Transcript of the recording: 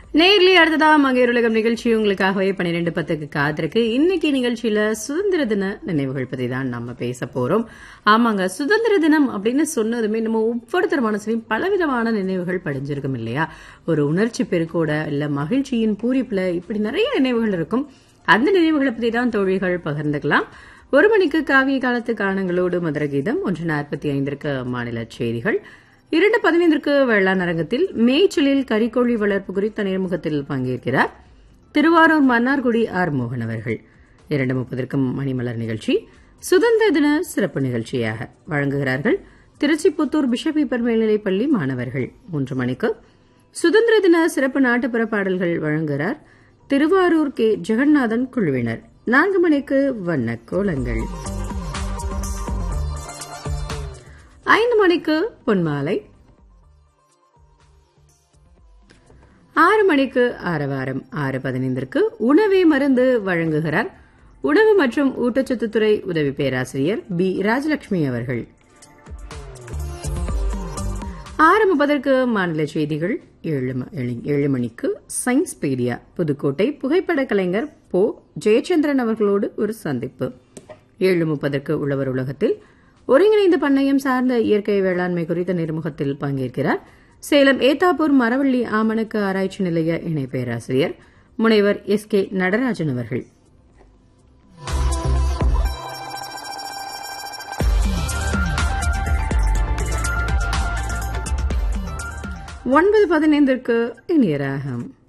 nearly அடுத்ததா மங்கையருலகம் நிகழ்ச்சி உங்களுக்காகவே பன்னிரெண்டு பத்துக்கு காத்திருக்கு இன்னைக்கு நிகழ்ச்சியில சுதந்திர தின நினைவுகள் பத்தி தான் நம்ம பேச போறோம் ஆமாங்க சுதந்திர தினம் அப்படின்னு சொன்னதுமே நம்ம ஒவ்வொருத்தர் மனசுலயும் பலவிதமான நினைவுகள் படிஞ்சிருக்கும் இல்லையா ஒரு உணர்ச்சி பெருக்கோட இல்ல மகிழ்ச்சியின் பூரிப்புல இப்படி நிறைய நினைவுகள் இருக்கும் அந்த நினைவுகளை பத்தி தான் தோழிகள் பகிர்ந்துக்கலாம் ஒரு மணிக்கு காவிய காலத்து காரணங்களோடு மதுர கீதம் ஒன்று நாற்பத்தி ஐந்திற்கு மாநில செய்திகள் இரண்டு பதினைந்திற்கு வேளாண் அரங்கத்தில் மேய்ச்சலில் கரிக்கோழி வளர்ப்பு குறித்த நேர்முகத்தில் பங்கேற்கிறார் திருவாரூர் மன்னார்குடி ஆர் மோகன் அவர்கள் இரண்டு முப்பதற்கும் மணிமலர் நிகழ்ச்சி சுதந்திர தின சிறப்பு நிகழ்ச்சியாக வழங்குகிறார்கள் திருச்சிபுத்தூர் பிஷப் ஈப்பர் மேல்நிலைப்பள்ளி மாணவர்கள் மூன்று மணிக்கு சுதந்திர தின சிறப்பு நாட்டுப்புற பாடல்கள் வழங்குகிறார் திருவாரூர் கே ஜெகநாதன் குழுவினர் நான்கு மணிக்கு வண்ண கோலங்கள் ஐந்து மணிக்கு பொன்மாலை ஆறு மணிக்கு ஆரவாரம் ஆறு பதினைந்திற்கு உணவே மருந்து வழங்குகிறார் உணவு மற்றும் ஊட்டச்சத்துத்துறை உதவி பேராசிரியர் பி ராஜலட்சுமி அவர்கள் ஆறு முப்பதற்கு மாநில செய்திகள் ஏழு ம- ஏழு- ஏழு மணிக்கு சயின்ஸ் பீடியா புதுக்கோட்டை புகைப்பட கலைஞர் போ ஜெயச்சந்திரன் அவர்களோடு ஒரு சந்திப்பு ஏழு முப்பதற்கு உழவர் உலகத்தில் ஒருங்கிணைந்த பண்ணையம் சார்ந்த இயற்கை வேளாண்மை குறித்த நேர்முகத்தில் பங்கேற்கிறார் சேலம் ஏத்தாப்பூர் மரவள்ளி ஆமணக்கு ஆராய்ச்சி நிலைய இணை பேராசிரியர் முனைவர் எஸ் கே நடராஜன் அவர்கள் ஒன்பது பதினைந்திற்கு இனிய ராகம்